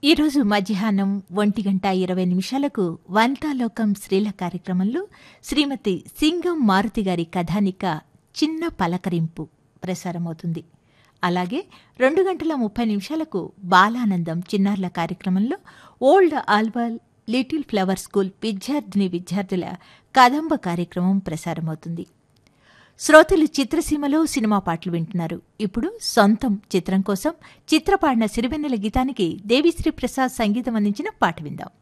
ఈరోజు మధ్యాహ్నం ఒంటి గంట ఇరవై నిమిషాలకు వంతాలోకం స్త్రీల కార్యక్రమంలో శ్రీమతి సింగం మారుతి గారి కథానిక చిన్న పలకరింపు ప్రసారమవుతుంది అలాగే రెండు గంటల ముప్పై నిమిషాలకు బాలానందం చిన్నారుల కార్యక్రమంలో old Alwal little flower school విద్యార్థిని విద్యార్థుల కదంబ కార్యక్రమం ప్రసారమవుతుంది శ్రోతలు చిత్రసీమలో సినిమా పాటలు వింటున్నారు ఇప్పుడు సొంతం చిత్రం కోసం చిత్రపాడిన సిరివెన్నెల గీతానికి దేవిశ్రీ ప్రసాద్ సంగీతం అందించిన పాట విందాం